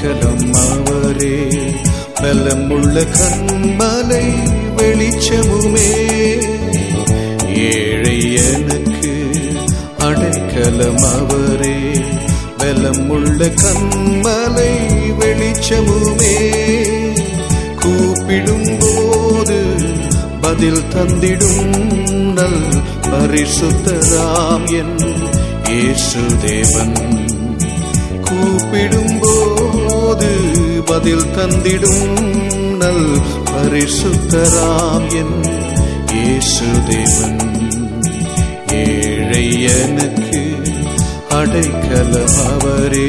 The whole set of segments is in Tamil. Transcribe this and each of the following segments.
அடைக்கலம் அவரே பலமுள்ள கண்மலை வெளிச்சமுமே ஏழை எனக்கு அடைக்கலம் அவரே பலமுள்ள கண்மலை வெளிச்சமுமே கூப்பிடும் போது பதில் தந்திடும் நல் பரிசுத்தராம் என் இயேசுதேவன் கூப்பிடும் போது பதில் தந்திடும் நல் பரிசுத்தராம் என் இயேசுதேவன் ஏழை எனக்கு அடைக்கலம் அவரே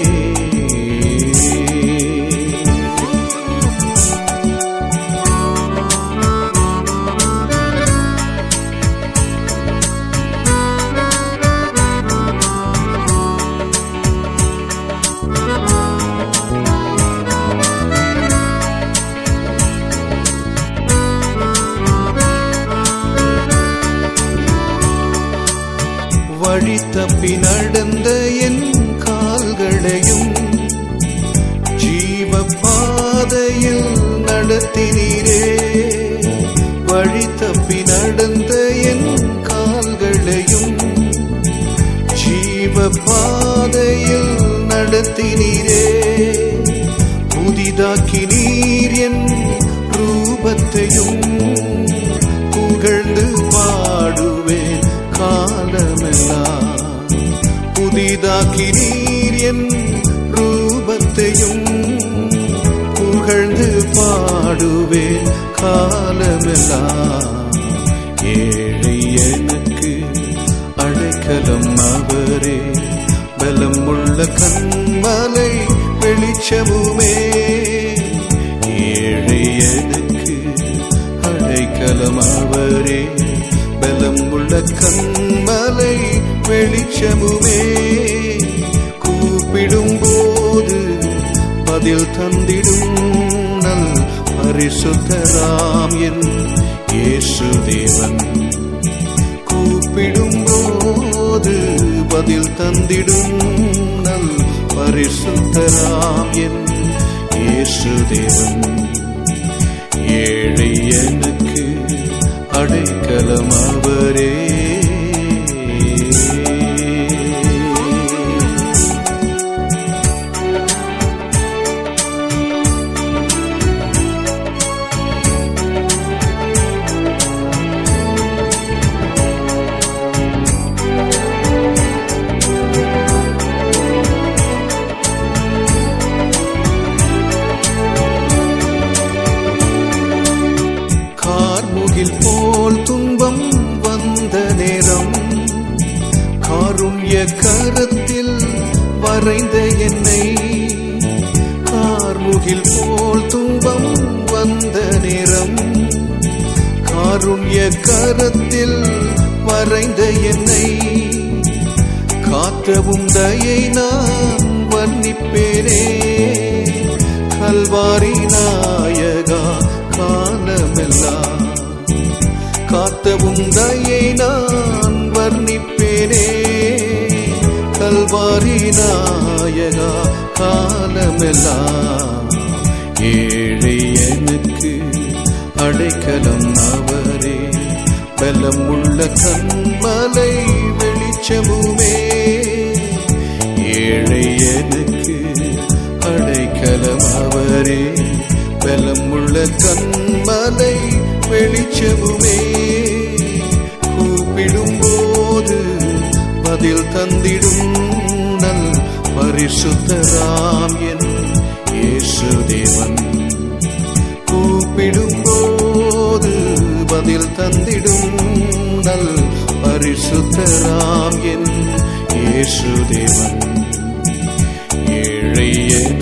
வழி தப்பி நடந்த என் கால்களையும் ஜீவ பாதையில் நடத்தினீரே வழி தப்பி நடந்த என் கால்களையும் ஜீவ பாதையில் நடத்தினீரே புதிதாக்கி நீர் என் ரூபத்தையும் புகழ்ந்து பாடுவேன் காலமெல்லாம் புதிதாக்கி நீர் என் ரூபத்தையும் புகழ்ந்து பாடுவேன் காலமெல்லாம் ஏழை எனக்கு அடைக்கலம் அவரே பலம் உள்ள கண்மலை வெளிச்சமுமே ஏழை எனக்கு அடைக்கலம் அவரே பலம் உள்ள கண்மலை வெளிச்சமுமே கூப்பிடும் போது பதில் தந்திடும் நல் பரிசுத்தராம் என் இயேசுதேவன் கூப்பிடும் போது பதில் தந்திடும் நல் பரிசுத்தராம் என் இயேசுதேவன் ஏழை எனக்கு அடைக்கலம் அவரே கார்முகில் போல் துன்பம் வந்த நேரம் காருண்ய கரத்தில் வரைந்த என்னை கார்முகில் போல் துன்பம் வந்த நேரம் காருண்ய கரத்தில் வரைந்த என்னை காற்றவும் தயை நான் வர்ணிப்பேனே கல்வாரி நாயகா காலமெல்லாம் காத்தவும் தயை நான் வர்ணிப்பேனே கல்வாரி நாயகா காலமெல்லாம் ஏழை எனக்கு அடைக்கலம் அவரே பலம் உள்ள கண்மலை வெளிச்சமுமே ஏழை எனக்கு அடைக்கலம் அவரே பலம் உள்ள கண்மலை வெளிச்சமுமே கூப்பிடும் போது பதில் தந்திடும் நல் பரிசுத்தராம் என் இயேசுதேவன் கூப்பிடும் போது பதில் தந்திடும் நல் பரிசுத்தராம் என் இயேசுதேவன் ஏழை என்